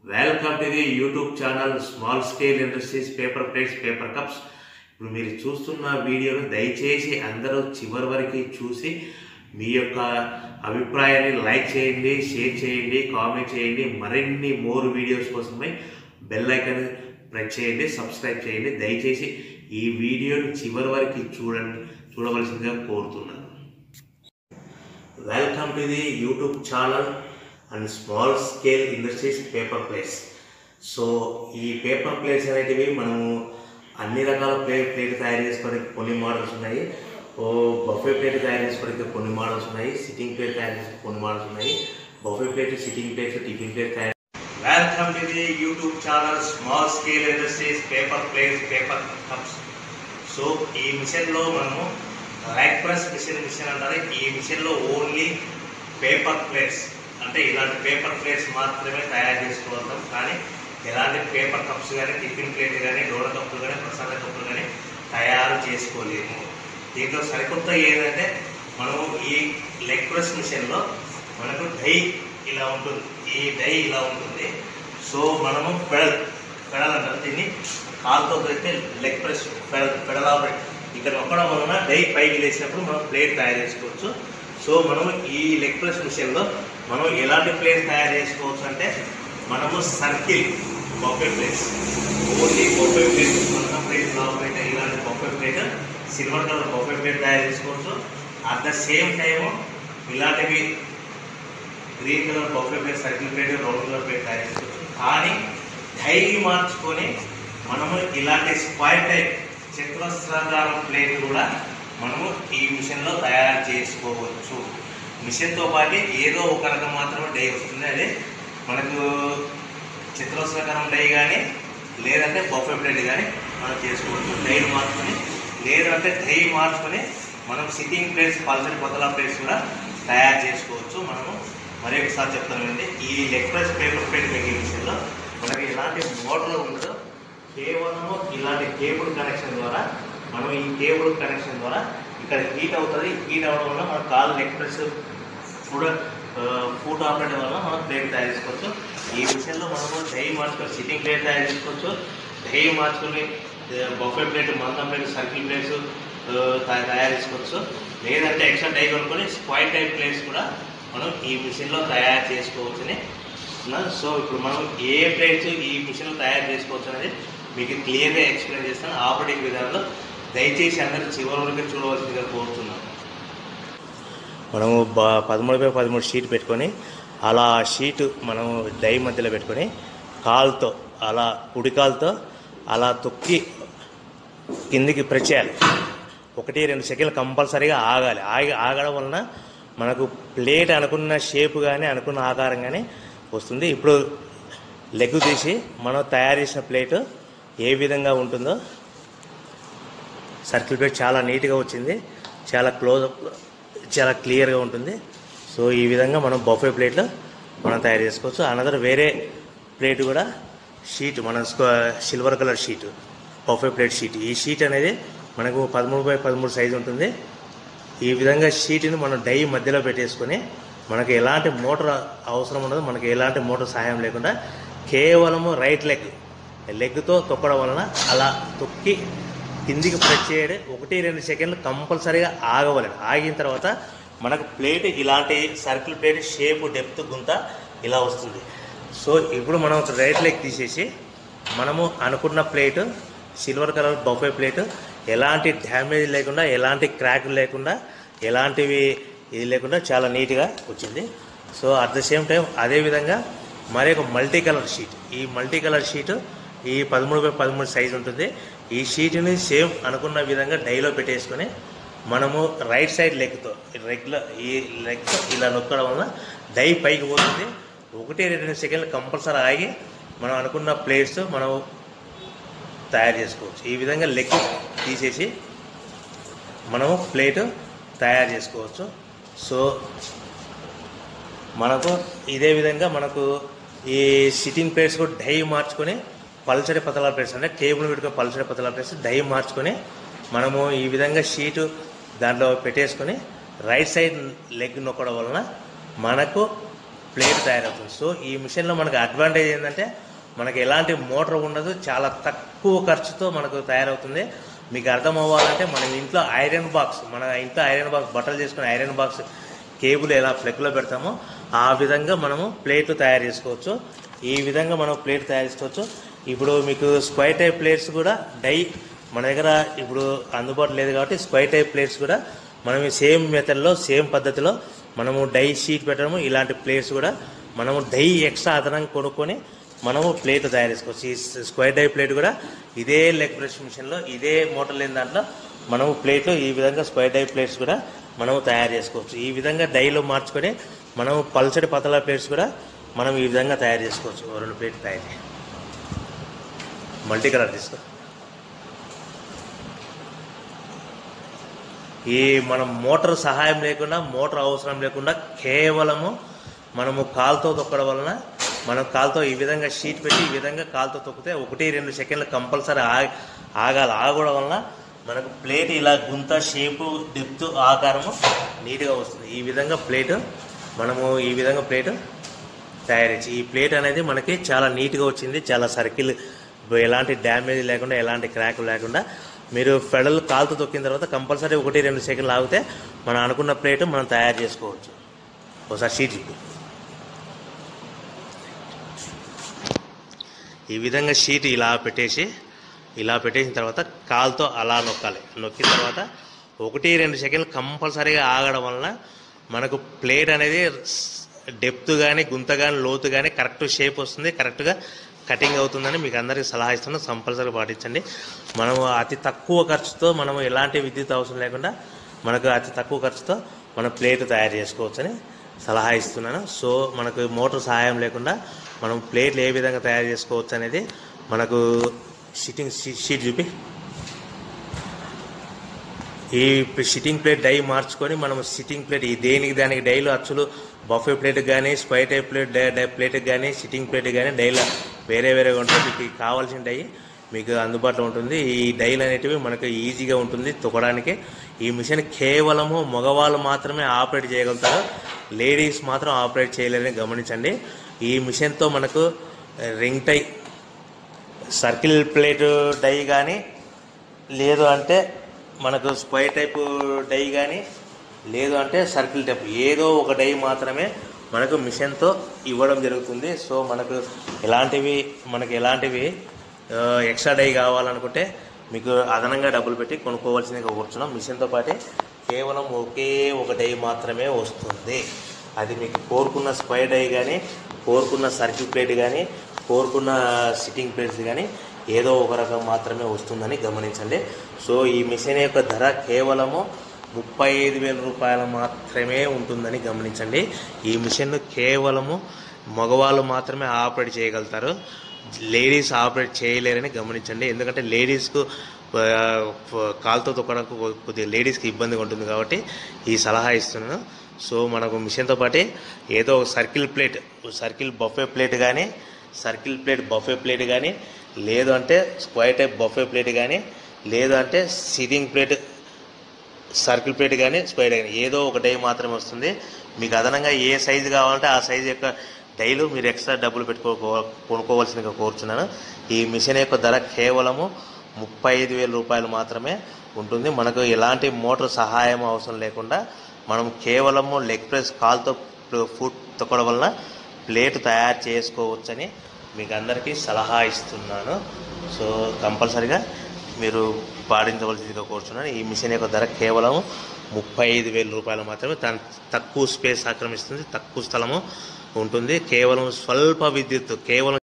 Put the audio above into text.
Welcome to the YouTube channel small scale industries paper plates paper cups ఇప్పుడు మీరు చూస్తున్న వీడియోను దయచేసి అందరూ చివరి వరకు చూసి మీ యొక్క అభిప్రాయాన్ని లైక్ చేయండి షేర్ చేయండి కామెంట్ చేయండి మరిన్ని మోర్ వీడియోస్ కోసమై బెల్ ఐకాన్ ప్రెస్ చేయండి సబ్స్క్రైబ్ చేయండి దయచేసి ఈ వీడియోని చివరి వరకు చూడండి చూడవలసిందిగా కోరుతున్నాను welcome to the YouTube channel and small scale industries paper plates so ఈ పేపర్ ప్లేట్స్ అనేటివి మనము అన్ని రకాల ప్లేట్ ప్లేట్ తయారు చేసుకోవడానికి కొన్ని మోడల్స్ ఉన్నాయి ఓ బఫే ప్లేట్ తయారు చేసుకోవడానికి కొన్ని మోడల్స్ ఉన్నాయి సిట్టింగ్ ప్లేట్ తయారు చేసుకోవడానికి కొన్ని మోడల్స్ ఉన్నాయి buffet plate sitting plates tiffin plate తయారు welcome to the YouTube channel small scale industries paper plates paper cups so ఈ మిషన్లో మనము రైట్ ప్రెస్ మిషన్ మిషన్ అంటారు ఈ మిషన్లో ఓన్లీ పేపర్ ప్లేట్స్ అంటే ఇలాంటి పేపర్ ప్లేట్స్ మాత్రమే తయారు చేసుకోగలుగుతాం కానీ ఎలాంటి పేపర్ కప్స్ కానీ టిఫిన్ ప్లేట్ కానీ డోర కప్పులు కానీ ప్రసాద కప్పులు కానీ తయారు చేసుకోలేము దీంట్లో సరికొత్త ఏంటంటే మనము ఈ లెగ్ ప్రెస్ మిషన్లో మనకు డై ఇలా ఉంటుంది ఈ డై ఇలా ఉంటుంది సో మనము పెడల్ పెడల్ అంటారు దీన్ని కాలుతో పెడితే leg press pedal pedal operate ఇక్కడ నొక్కడం వలన డై పైకి లేచినప్పుడు మనం ప్లేట్ తయారు చేసుకోవచ్చు సో మనం ఈ లెగ్ ప్రెస్ మిషన్లో మనం ఎలాంటి ప్లేట్ తయారు చేసుకోవచ్చు అంటే మనము circle buffet plates only buffet plate మన ప్లేట్ ఆపరేట్ ఇలాంటి buffet plate silver colour buffet plate తయారు చేసుకోవచ్చు అట్ ద సేమ్ టైము ఇలాంటివి green colour buffet plate circle plate round colour plate తయారు చేసుకోవచ్చు కానీ డైలీ మార్చుకొని మనము ఇలాంటి స్క్వైర్ టైప్ చతురస్రాకారం ప్లేట్ కూడా మనము ఈ మిషన్లో తయారు చేసుకోవచ్చు మిషన్తో పాటు ఏదో ఒక రకం మాత్రమే డై వస్తుంది అదే మనకు చతురస్రాకారం డై కానీ లేదంటే బఫే ప్లేట్ కానీ మనం చేసుకోవచ్చు డైలు మార్చుకొని లేదంటే డై మార్చుకొని మనం సిట్టింగ్ ప్లేట్స్ పల్సరి కొత్తల ప్లేట్స్ కూడా తయారు చేసుకోవచ్చు మనము మరి ఒకసారి చెప్తానండి ఈ leg press paper plate making మిషన్లో మనకి ఎలాంటి మోటార్ ఉండదు కేవలము ఇలాంటి కేబుల్ కనెక్షన్ ద్వారా మనం ఈ కేబుల్ కనెక్షన్ ద్వారా ఇక్కడ హీట్ అవుతుంది హీట్ అవ్వడం వల్ల మన కాలు leg press food food operate వల్ల మనం ప్లేట్ తయారు చేసుకోవచ్చు ఈ విషయంలో మనము డై మార్చుకొని సిట్టింగ్ ప్లేట్ తయారు చేసుకోవచ్చు డై మార్చుకొని బొఫే ప్లేట్ మందం ప్లేట్ సర్కిల్ ప్లేట్స్ తయారు చేసుకోవచ్చు లేదంటే ఎక్స్ట్రా డై కొనుక్కొని స్క్వైర్ టైప్ ప్లేట్స్ కూడా మనం ఈ మిషన్లో తయారు చేసుకోవచ్చని చెప్తున్నాను. సో ఇప్పుడు మనం ఏ ప్లేట్స్ ఈ మిషన్లో తయారు చేసుకోవచ్చు అనేది మీకు క్లియర్గా ఎక్స్ప్లెయిన్ చేస్తాను ఆపరేటింగ్ విధానంలో దయచేసి అందరూ చివరి వరకు చూడవలసిందిగా కోరుతున్నాను మనము బా పదమూడు బై పదమూడు షీట్ పెట్టుకొని అలా షీట్ మనం డై మధ్యలో పెట్టుకొని కాలుతో అలా కుడి కాలుతో అలా తొక్కి కిందికి ప్రెస్ చేయాలి ఒకటి రెండు సెకండ్లు కంపల్సరీగా ఆగాలి ఆగి ఆగడం వలన మనకు ప్లేట్ అనుకున్న షేప్ కానీ అనుకున్న ఆకారం కానీ వస్తుంది ఇప్పుడు లెగ్ తీసి మనం తయారు చేసిన ప్లేట్ ఏ విధంగా ఉంటుందో సర్కిల్ ప్లేట్ చాలా నీట్గా వచ్చింది చాలా క్లోజ్ చాలా క్లియర్గా ఉంటుంది సో ఈ విధంగా మనం బఫే ప్లేట్లో మనం తయారు చేసుకోవచ్చు అనదర్ వేరే ప్లేట్ కూడా షీట్ మన silver colour sheet buffet plate sheet ఈ షీట్ అనేది మనకు పదమూడు బై పదమూడు సైజు ఉంటుంది ఈ విధంగా షీట్ని మనం డై మధ్యలో పెట్టేసుకొని మనకు ఎలాంటి మోటార్ అవసరం ఉండదు మనకి ఎలాంటి మోటార్ సహాయం లేకుండా కేవలము రైట్ లెగ్ లెగ్తో తొక్కడం వలన అలా తొక్కి కిందికి ప్రెస్ చేయడం ఒకటి రెండు సెకండ్లు కంపల్సరీగా ఆగవలేదు ఆగిన తర్వాత మనకు ప్లేట్ ఇలాంటి సర్కిల్ ప్లేట్ షేప్ డెప్త్ గుంత ఇలా వస్తుంది సో ఇప్పుడు మనం ఒక రైట్ లెగ్ తీసేసి మనము అనుకున్న plate silver colour buffet plate ఎలాంటి డ్యామేజ్ లేకుండా ఎలాంటి క్రాక్ లేకుండా ఎలాంటివి ఇది లేకుండా చాలా నీట్గా వచ్చింది so at the same time అదేవిధంగా మరి ఒక మల్టీ కలర్ షీట్ ఈ మల్టీ కలర్ షీట్ ఈ పదమూడు బై పదమూడు సైజు ఉంటుంది ఈ షీట్ని సేమ్ అనుకున్న విధంగా డైలో పెట్టేసుకొని మనము రైట్ సైడ్ లెగ్తో రెగ్యులర్ ఈ లెగ్తో ఇలా నొక్కడం వల్ల డై పైకి పోతుంది ఒకటి రెండు సెకండ్లు కంపల్సరీ ఆగి మనం అనుకున్న ప్లేట్స్ మనం తయారు చేసుకోవచ్చు ఈ విధంగా లెగ్ తీసేసి మనము ప్లేట్ తయారు చేసుకోవచ్చు సో మనకు ఇదే విధంగా మనకు ఈ సిట్టింగ్ ప్లేట్స్ కూడా డై మార్చుకొని పల్చడి పతలా ప్లేట్స్ అంటే టేబుల్ పెట్టుకుని పల్చడి పతలా ప్లేట్స్ డై మార్చుకొని మనము ఈ విధంగా షీటు దాంట్లో పెట్టేసుకొని రైట్ సైడ్ లెగ్ నొక్కడం వలన మనకు ప్లేట్ తయారవుతుంది సో ఈ మిషన్లో మనకు అడ్వాంటేజ్ ఏంటంటే మనకి ఎలాంటి మోటార్ ఉండదు చాలా తక్కువ ఖర్చుతో మనకు తయారవుతుంది మీకు అర్థం అవ్వాలంటే మన ఇంట్లో ఐరన్ బాక్స్ మన ఇంట్లో ఐరన్ బాక్స్ బట్టలు చేసుకునే ఐరన్ బాక్స్ కేబుల్ ఎలా ప్లగ్లో పెడతామో ఆ విధంగా మనము ప్లేట్లు తయారు చేసుకోవచ్చు ఈ విధంగా మనం ప్లేట్ తయారు చేసుకోవచ్చు ఇప్పుడు మీకు స్క్వైర్ టైప్ ప్లేట్స్ కూడా డై మన దగ్గర ఇప్పుడు అందుబాటులో లేదు కాబట్టి స్క్వైర్ టైప్ ప్లేట్స్ కూడా మనం సేమ్ మెథడ్లో సేమ్ పద్ధతిలో మనము డై షీట్ పెట్టడము ఇలాంటి ప్లేట్స్ కూడా మనము డై ఎక్స్ట్రా అదనంగా కొనుక్కొని మనము ప్లేట్ తయారు చేసుకోవచ్చు ఈ స్క్వైర్ డై ప్లేట్ కూడా ఇదే లెగ్ బ్రష్ మిషన్లో ఇదే మోటార్ లేని దాంట్లో మనము ప్లేట్లు ఈ విధంగా స్క్వైర్ డై ప్లేట్స్ కూడా మనము తయారు చేసుకోవచ్చు ఈ విధంగా డైలో మార్చుకొని మనము పల్చడి పతల ప్లేట్స్ కూడా మనం ఈ విధంగా తయారు చేసుకోవచ్చు ఓ రెండు ప్లేట్లు తయారు చేయి. మల్టీ కలర్ తీసుకో ఈ మనం మోటార్ సహాయం లేకుండా మోటార్ అవసరం లేకుండా కేవలము మనము కాలుతో తొక్కడం వలన మనం కాలుతో ఈ విధంగా షీట్ పెట్టి ఈ విధంగా కాలుతో తొక్కితే ఒకటి రెండు సెకండ్లు కంపల్సరీ ఆగి ఆగాలి ఆగడం వలన మనకు ప్లేట్ ఇలా గుంత షేపు డెప్త్ ఆకారము నీట్గా వస్తుంది ఈ విధంగా ప్లేట్ మనము ఈ విధంగా ప్లేట్ తయారు చేసి ఈ ప్లేట్ అనేది మనకి చాలా నీట్గా వచ్చింది చాలా సర్కిల్ ఎలాంటి డ్యామేజ్ లేకుండా ఎలాంటి క్రాక్ లేకుండా మీరు ఫెడల్ కాలుతో తొక్కిన తర్వాత కంపల్సరీ ఒకటి రెండు సెకండ్లు ఆగితే మనం అనుకున్న ప్లేట్ మనం తయారు చేసుకోవచ్చు ఒకసారి షీట్ ఇప్పు ఈ విధంగా షీట్ ఇలా పెట్టేసి ఇలా పెట్టేసిన తర్వాత కాలుతో అలా నొక్కాలి నొక్కిన తర్వాత ఒకటి రెండు సెకండ్లు కంపల్సరీగా ఆగడం వలన మనకు ప్లేట్ అనేది డెప్త్ కానీ గుంత కానీ లోతు కానీ కరెక్ట్ షేప్ వస్తుంది కరెక్ట్గా కటింగ్ అవుతుందని మీకు అందరికీ సలహా ఇస్తున్నా కంపల్సరీ పాటించండి మనము అతి తక్కువ ఖర్చుతో మనము ఎలాంటి విద్యుత్ అవసరం లేకుండా మనకు అతి తక్కువ ఖర్చుతో మన ప్లేట్ తయారు చేసుకోవచ్చని సలహా ఇస్తున్నాను సో మనకు మోటార్ సహాయం లేకుండా మనం ప్లేట్లు ఏ విధంగా తయారు చేసుకోవచ్చు అనేది మనకు షీటింగ్ షీట్ చూపి ఈ సిట్టింగ్ ప్లేట్ డై మార్చుకొని మనం సిట్టింగ్ ప్లేట్ ఈ దేనికి దానికి డైలు అచ్చులు బఫే ప్లేట్ కానీ స్పై type plate die die plate కానీ సిట్టింగ్ ప్లేట్ కానీ డైలు వేరే వేరేగా ఉంటాయి మీకు కావాల్సిన డై మీకు అందుబాటులో ఉంటుంది ఈ డైలు అనేటివి మనకు ఈజీగా ఉంటుంది తొక్కడానికి ఈ మిషన్ కేవలము మగవాళ్ళు మాత్రమే ఆపరేట్ చేయగలుగుతారు లేడీస్ మాత్రం ఆపరేట్ చేయలేరని గమనించండి ఈ మిషన్తో మనకు రింగ్ టై సర్కిల్ ప్లేట్ డై కానీ లేదు అంటే మనకు స్క్వైర్ టైప్ డై కానీ లేదు అంటే సర్కిల్ టైప్ ఏదో ఒక డై మాత్రమే మనకు మిషన్తో ఇవ్వడం జరుగుతుంది సో మనకు ఎలాంటివి మనకు ఎలాంటివి ఆ, ఎక్స్ట్రా డై కావాలనుకుంటే మీకు అదనంగా డబ్బులు పెట్టి కొనుక్కోవాల్సిందిగా కూర్చున్నాం మిషన్తో పాటే కేవలం ఒకే ఒక డై మాత్రమే వస్తుంది అది మీకు కోరుకున్న స్క్వైర్ డై కానీ కోరుకున్న సర్కిల్ ప్లేట్ కానీ కోరుకున్న సిట్టింగ్ ప్లేట్స్ కానీ ఏదో ఒక రకం మాత్రమే వస్తుందని గమనించండి సో ఈ మిషన్ యొక్క ధర కేవలము ముప్పై ఐదు వేల రూపాయలు మాత్రమే ఉంటుందని గమనించండి ఈ మిషన్ కేవలము మగవాళ్ళు మాత్రమే ఆపరేట్ చేయగలుగుతారు లేడీస్ ఆపరేట్ చేయలేరని గమనించండి ఎందుకంటే లేడీస్కు ఆ, కాలుతో తొక్కడానికి కొ- కొద్దిగా లేడీస్కి ఇబ్బందిగా ఉంటుంది కాబట్టి ఈ సలహా ఇస్తున్నాను సో మనకు మిషన్తో పాటే ఏదో ఒక circle plate circle buffet plate కానీ సర్కిల్ ప్లేట్ బఫే ప్లేట్ కానీ లేదు అంటే స్క్వైర్ టైప్ బఫే ప్లేట్ కానీ లేదు అంటే సిట్టింగ్ ప్లేట్ సర్కిల్ ప్లేట్ కానీ స్క్వైర్ కానీ ఏదో ఒక డై మాత్రమే వస్తుంది మీకు అదనంగా ఏ సైజు కావాలంటే ఆ సైజు యొక్క డైలు మీరు ఎక్స్ట్రా డబ్బులు పెట్టుకో కొనుక్కోవాల్సిందిగా కోరుచున్నాను ఈ మిషన్ యొక్క ధర కేవలము ముప్పై ఐదు వేల రూపాయలు మాత్రమే ఉంటుంది మనకు ఎలాంటి మోటార్ సహాయం అవసరం లేకుండా మనం కేవలము లెగ్ ప్రెస్ కాల్తో ఫుడ్ తొక్కడం వలన ప్లేట్ తయారు చేసుకోవచ్చని మీకు అందరికీ సలహా ఇస్తున్నాను సో కంపల్సరిగా మీరు పాటించవలసిందిగా కోరుచున్నాను ఈ మిషన్ యొక్క ధర కేవలం ముప్పై ఐదు వేల రూపాయలు మాత్రమే దాని తక్కువ స్పేస్ ఆక్రమిస్తుంది తక్కువ స్థలము ఉంటుంది కేవలం స్వల్ప విద్యుత్ కేవలం